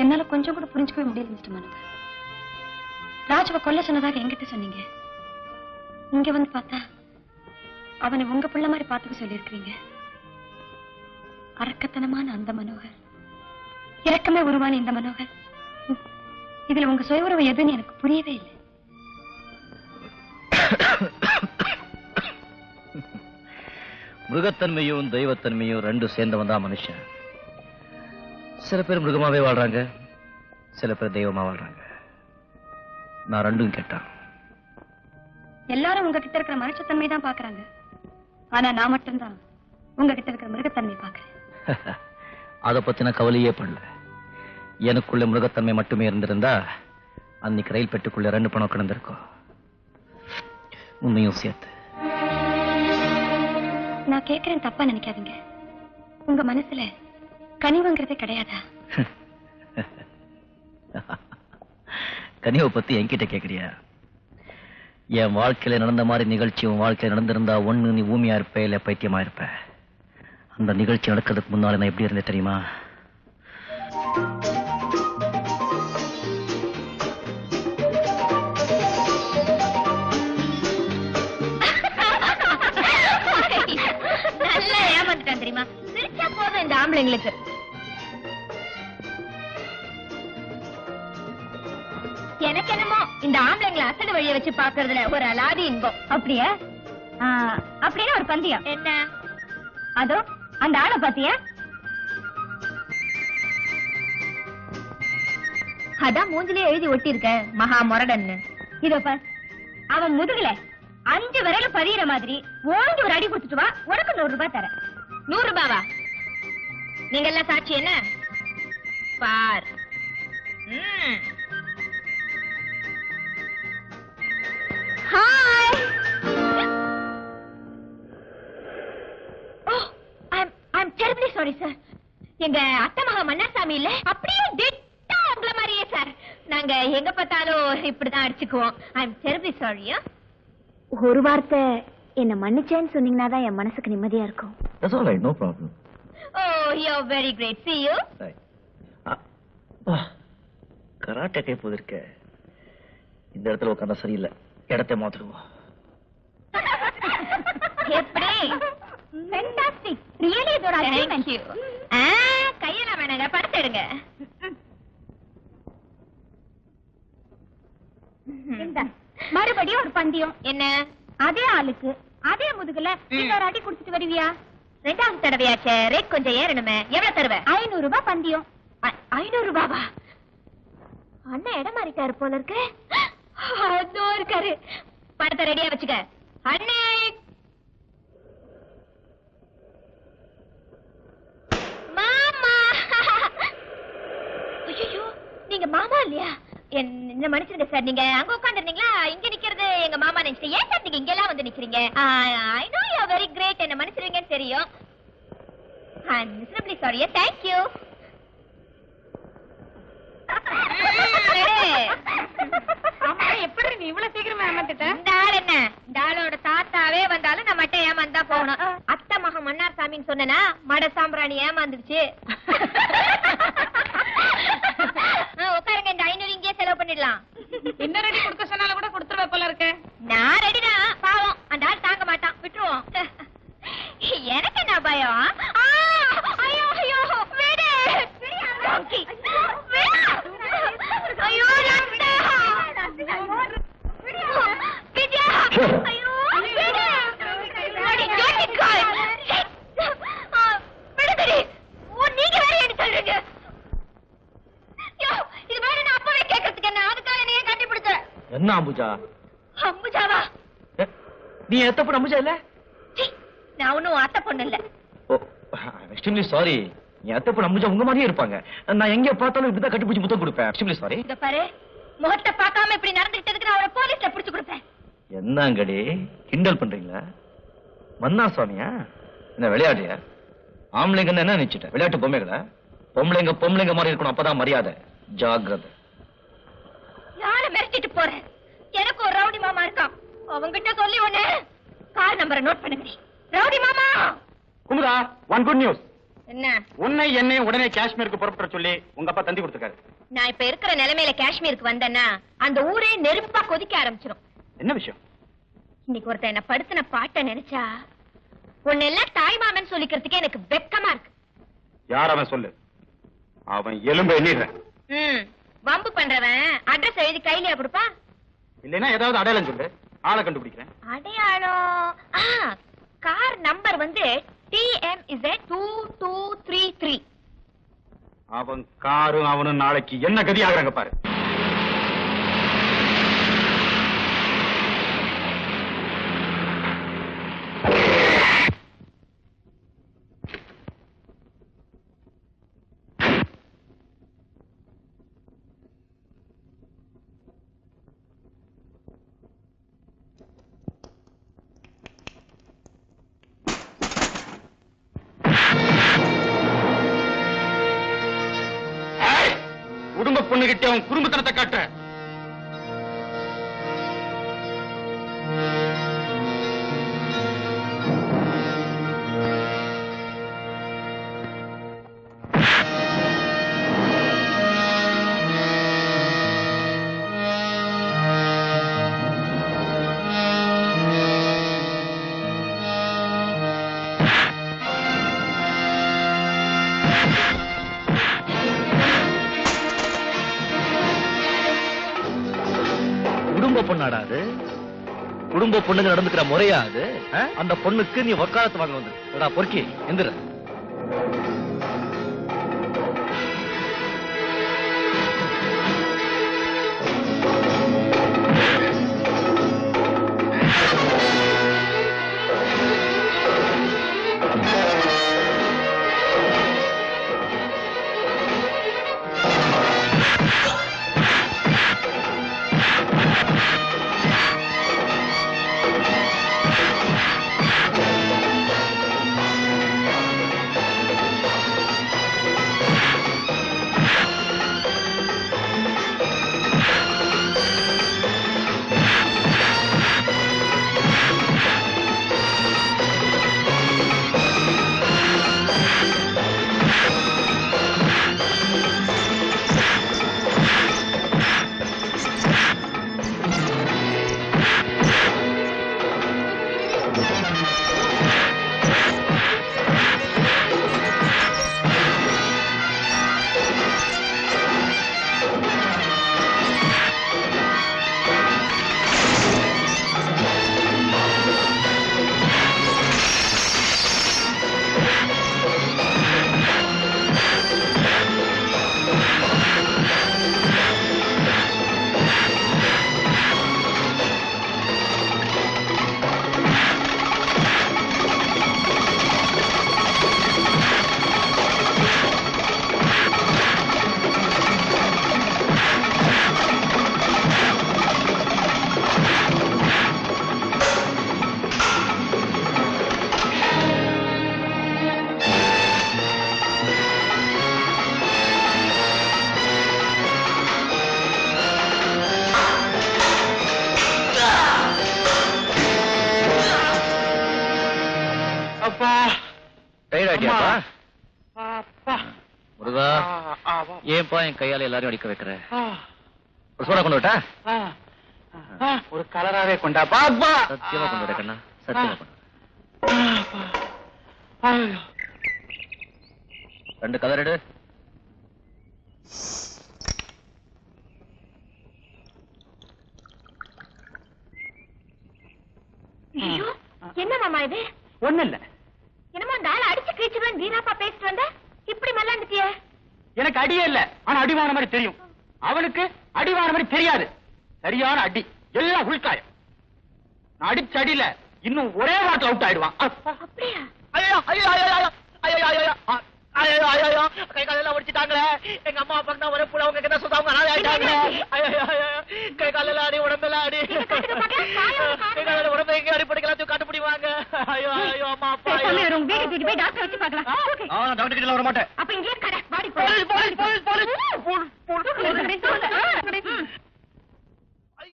என்னால கொஞ்சம் கூட புரிஞ்சுக்கவே முடியல மிஸ்டர் மனோகர் ராஜுவை கொல்ல சொன்னதாக என்கிட்ட சொன்னீங்க இங்க வந்து பார்த்தா அவனை உங்க பிள்ளை மாதிரி பார்த்துக்க சொல்லியிருக்கிறீங்க அரக்கத்தனமான அந்த மனோகர் இரக்கமே உருவான இந்த மனோகர் ம், இதுல உங்க சுய உறவு எதுன்னு எனக்கு புரியவே இல்லை மிருகத்தன்மையும் தெய்வத்தன்மையும் ரெண்டும் சேர்ந்தவன் தான் மனுஷன் சில பேர் மிருகமாவே வாழ்றாங்க சில பேர் தெய்வமா வாழ்றாங்க நான் ரெண்டும் கேட்டான் எல்லாரும் உங்ககிட்ட இருக்கிற மனுஷத்தன்மை தான் பாக்குறாங்க ஆனா நான் மட்டும்தான் உங்ககிட்ட இருக்கிற மிருகத்தன்மை பாக்குறேன் அதை பத்தின கவலையே பண்ணல எனக்குள்ள மிருகத்தன்மை மட்டுமே இருந்திருந்தா அன்னைக்கு ரயில் பெட்டுக்குள்ள ரெண்டு பணம் கிடந்திருக்கும் உண்மையும் சேர்த்து நான் கேக்குறேன் தப்பா நினைக்காதீங்க உங்க மனசுல கனிவுங்கிறதே கிடையாதா கனிவை பத்தி என்கிட்ட கேக்குறியா என் வாழ்க்கையில நடந்த மாதிரி நிகழ்ச்சி உன் வாழ்க்கையில நடந்திருந்தா ஒண்ணு நீ ஊமியா இருப்ப இல்ல பைத்தியமா இருப்ப அந்த நிகழ்ச்சி நடக்கிறதுக்கு முன்னால நான் எப்படி இருந்தேன் தெரியுமா நல்லா ஏமாந்துட்டான் தெரியுமா சிரிச்சா போதும் இந்த ஆம்பளைங்களுக்கு எனக்கு என்னமோ இந்த ஆம்பளைங்களை அசடு வழிய வச்சு பாக்குறதுல ஒரு அலாதி இன்பம் அப்படியா அப்படின்னு ஒரு பந்தயம் என்ன அதோ அந்த ஆளை பாத்தியா அதான் மூஞ்சிலே எழுதி ஒட்டியிருக்க மகா முரடன்னு இதோ பார் அவன் முதுகுல அஞ்சு விரல பதியிற மாதிரி ஓங்கி ஒரு அடி கொடுத்துட்டு வா உனக்கு நூறு ரூபாய் தரேன் நூறு ரூபாவா நீங்க எல்லாம் சாட்சி என்ன பார் hi oh I'm I'm terribly sorry sir எங்க அத்தை மகா மன்னாசாமி இல்ல அப்படியே டிட்டா உங்கள மாதிரியே சார் நாங்க எங்க பார்த்தாலும் இப்படிதான் அடிச்சுக்குவோம் ஐம் டெரிபிளி சாரியா ஒரு வார்த்தை என்ன மன்னிச்சேன்னு சொன்னீங்கன்னா தான் என் மனசுக்கு நிம்மதியா இருக்கும் That's all right, no problem. Oh you very great see you Right. ஆ, அப்பா, கராட்டே கை போதிருக்க இந்த இடத்துல உட்காந்தா சரியில்லை இடத்தை மாத்திடுவோம் எப்படி ஃபேண்டாஸ்டிக் ரியலி இதோட அச்சீவ்மென்ட் ஆ கையெல்லாம் வேணாங்க படுத்து எடுங்க மறுபடியும் ஒரு பந்தயம் என்ன அதே ஆளுக்கு அதே முதுகுல இன்னொரு அடி குடுத்துட்டு வருவியா ரெண்டாவது தடவையாச்சே ரேட் கொஞ்சம் ஏறணுமே எவ்வளவு தருவ ஐநூறு ரூபாய் பந்தயம் ஐநூறு ரூபாவா அண்ணன் இடம் மாறிட்டாரு போல இருக்கு அதோ இருக்காரு படத்தை ரெடியா வச்சுக்க அண்ணே மாமா ஐயோ நீங்க மாமா இல்லையா என்- என்ன மன்னிச்சிருங்க சார் நீங்க அங்க உட்காந்துருந்தீங்களா இங்க நிக்கிறது எங்க மாமா நினைச்சிட்டு ஏன் சார் நீங்க இங்க எல்லாம் வந்து நிக்கிறீங்க I know you very great என்ன மன்னிச்சிருவீங்கன்னு தெரியும் மிஸ்ரபிளி சாரியா தேங்க்யூ எப்படி நீ இவ்வளவு சீக்கிரமா ஏமாத்திட்ட இந்த ஆள் என்ன இந்த ஆளோட தாத்தாவே வந்தாலும் நான் மட்டும் ஏமாந்தா போகணும் அத்தை மகன் மன்னார் சாமின்னு சொன்னனா மட சாம்பிராணி ஏமாந்துடுச்சு ஆ, உட்காருங்க இந்த ஐநூறு இங்கேயே செலவு பண்ணிடலாம் இன்னொரு அடி கொடுக்க சொன்னாலும் கூட கொடுத்துருவ போல இருக்க நான் ரெடிதான் பாவம் அந்த ஆள் தாங்க மாட்டான் விட்டுருவோம் எனக்கு என்ன பயம் ஆ, ஐயோ ஐயோ விடு donkey. விடு. ஐயோ ரத்தம். விஜயா. ஐயோ விடு. அடி, dirty girl. ஆ, விடுதடி. ஓ, நீங்க வேற என்ன சொல்றீங்க ஐயோ, இது வேற நான் அப்பவே கேட்கறதுக்கு என்ன அதுக்காக நீ கட்டி பிடிச்ச என்ன அம்புஜா அம்புஜாவா ஏ, நீ எத்தப்ப அம்புஜா இல்ல சீ, நான் ஒண்ணும் அத்தை பொண்ணு இல்ல ஓ எக்ஸ்ட்ரீம்லி சாரி என் அத்தப்ப அம்புஜா உங்க மாதிரியே இருப்பாங்க நான் எங்க பார்த்தாலும் இப்படிதான் கட்டிப்பிடிச்சு முத்தம் கொடுப்பேன் எக்ஸ்ட்ரீம்லி சாரி இத பாரு முகத்தை பார்க்காம இப்படி நடந்துகிட்டதுக்கு நான் அவரை போலீஸ்ல புடிச்சு கொடுப்பேன் என்னங்கடி கிண்டல் பண்றீங்களா மன்னா சுவாமியா என்ன விளையாடுறியா ஆம்பளைங்கன்னு என்ன நினைச்சிட்ட விளையாட்டு பொம்மைகளா பொம்பளைங்க பொம்பளைங்க மாதிரி இருக்கணும் அப்பதான் மரியாதை ஜாக்கிரதை யார மிரட்டிட்டு போறேன் எனக்கு ஒரு ரவுடி மாமா இருக்கான் அவங்கிட்ட சொல்லி ஒண்ணு கார் நம்பரை நோட் பண்ணுங்க ரவுடி மாமா குமுதா ஒன் குட் நியூஸ் என்ன உன்னை என்னையும் உடனே காஷ்மீருக்கு புறப்பட சொல்லி உங்க அப்பா தந்தி கொடுத்துருக்காரு நான் இப்ப இருக்கிற நிலைமையில காஷ்மீருக்கு வந்தேன்னா அந்த ஊரே நெருப்பா கொதிக்க ஆரம்பிச்சிடும் என்ன விஷயம் இன்னைக்கு ஒருத்தன் என்ன படுத்தின பாட்டை நினைச்சா உன்னை எல்லாம் தாய்மாமன் சொல்லிக்கிறதுக்கே எனக்கு வெக்கமா இருக்கு யார் அவன் சொல்லு அவன் எலும்பை எண்ணிடுறேன் ம் வம்பு பண்றவன் அட்ரஸ் எழுதி கையில கொடுப்பா இல்லைன்னா ஏதாவது அடையாளம் சொல்லு ஆளை கண்டுபிடிக்கிறேன் அடையாளம் ஆ கார் நம்பர் வந்து TM is two two three three அவன் காரும் அவனும் நாளைக்கு என்ன கதி ஆகுறாங்க பாரு ஏய், குடும்ப பொண்ணுகிட்ட அவன் குடும்பத்தனத்தை காட்ட குடும்ப பொண்ணாடா அது குடும்ப பொண்ணுங்க நடந்துக்கிற முறையா அது ஆ? அந்த பொண்ணுக்கு நீ வக்காலத்து வாங்க வந்து எடா பொறுக்கி எந்திர அப்பா டயர்ட் ஆயிட்டியாப்பா அப்பா முருகா ஏன்பா என் கையால எல்லாரையும் அடிக்க வைக்கிற ஒரு சோடா கொண்டு விட்டா ஒரு கலராவே கொண்டா பாப்பா சத்தியமா கொண்டு விட கண்ணா சத்தியமா கொண்டு வர. ரெண்டு கலர் எடு ஐயோ என்ன மாமா இது ஒண்ணு இல்ல என்னமோ அந்த ஆளை அடிச்சு கிழிச்சுவேன் வீணாப்பா பேசிட்டு வந்த இப்படி மல்லாந்துட்டியே எனக்கு அடியே இல்ல ஆனா அடிவான மாதிரி தெரியும் அவனுக்கு அடிவான மாதிரி தெரியாது சரியான அடி எல்லாம் உள்காயம் நான் அடிச்ச அடியில இன்னும் ஒரே வாட்டில் அவுட் ஆயிடுவான் அப்பா. அப்படியா ஐயோ ஐயோ ஐயோ ஐயோ ஐயோ ஐயோ ஐயோ அ- ஐயோ ஐயோ ஐயோ கை காலெல்லாம் ஒடிச்சிட்டாங்களே எங்க அம்மா அப்பா தான் ஒரே புள்ள அவங்க கிட்ட சொல்லாம அனாதை ஆயிட்டாங்களே ஐயோ ஐயோ ஐயோ கை காலெல்லாம் அடி உடம்பெல்லாம் அடி காட்டுங்க பார்க்கலாம், காயம் காட்டுங்க. கை காலில் உடம்பு எங்க அடி படிக்கலாம் காட்டு பிடிவாங்க ஐயோ ஐயோ அம்மா அப்பா ஐயோ. பேசாம உங்க வீட்டுக்கு தூக்கிட்டு போய் டாக்டர் வச்சு பார்க்கலாம் ஓகே ஆ, நான் டாக்டர் கிட்ட வர மாட்டேன் அப்ப இங்கே கடை பாடி police police police police police police போய்